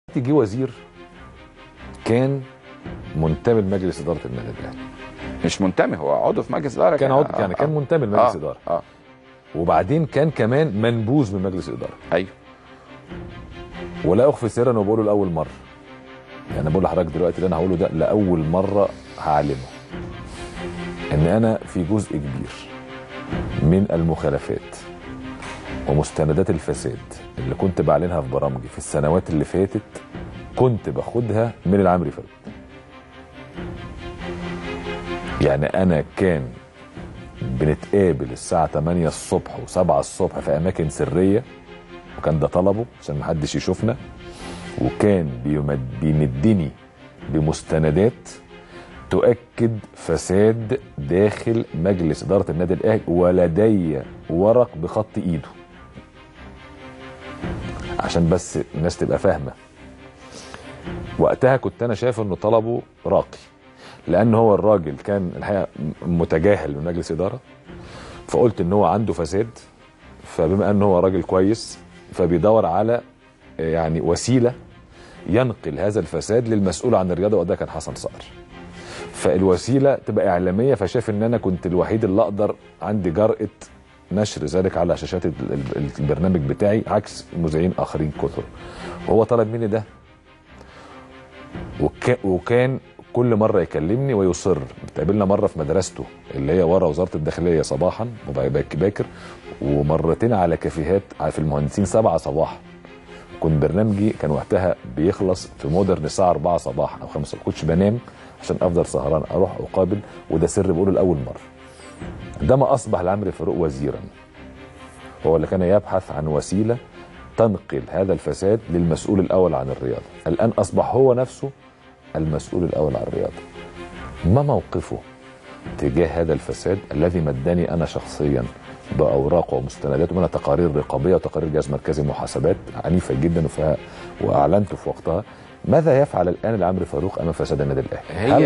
جه وزير كان منتمي لمجلس اداره النادي الاهلي مش منتمي هو عضو في مجلس اداره كان عضو يعني كان منتمي لمجلس آه. اداره اه وبعدين كان كمان منبوذ من مجلس الاداره ايوه ولا اخفي سرا وبقوله لاول مره يعني أنا بقول لحضرتك دلوقتي اللي انا هقوله ده لاول مره هعلمه ان انا في جزء كبير من المخالفات ومستندات الفساد اللي كنت بعلنها في برامجي في السنوات اللي فاتت كنت باخدها من العمري فاروق يعني انا كان بنتقابل الساعة 8 الصبح و7 الصبح في أماكن سرية وكان ده طلبه عشان محدش يشوفنا وكان بيمد بيمدني بمستندات تؤكد فساد داخل مجلس إدارة النادي الأهلي ولدي ورق بخط إيده عشان بس الناس تبقى فاهمة وقتها كنت أنا شايف إنه طلبه راقي لأن هو الراجل كان الحقيقة متجاهل من مجلس إدارة فقلت إن هو عنده فساد فبما ان هو راجل كويس فبيدور على يعني وسيله ينقل هذا الفساد للمسؤول عن الرياضه وده كان حسن صقر فالوسيله تبقى اعلاميه فشاف ان انا كنت الوحيد اللي اقدر عندي جرأه نشر ذلك على شاشات ال- ال- البرنامج بتاعي عكس مذيعين اخرين كثر وهو طلب مني ده وكا وكان كل مره يكلمني ويصر اتقابلنا مره في مدرسته اللي هي ورا وزاره الداخليه صباحا وباك- باكر ومرتين على كافيهات في المهندسين سبعة صباحا كنت برنامجي كان وقتها بيخلص في مودرن الساعه 4 صباحا او 5 ما كنتش بنام عشان افضل سهران اروح اقابل وده سر بقوله لاول مره عندما اصبح العمري فاروق وزيرا هو اللي كان يبحث عن وسيله تنقل هذا الفساد للمسؤول الاول عن الرياضه الان اصبح هو نفسه المسؤول الاول عن الرياضه ما موقفه تجاه هذا الفساد الذي مدني انا شخصيا باوراق ومستندات ومنها تقارير رقابيه وتقارير جهاز مركزي محاسبات عنيفه جدا وفيها واعلنت في وقتها ماذا يفعل الان العمري فاروق امام فساد النادي الاهلي؟ هي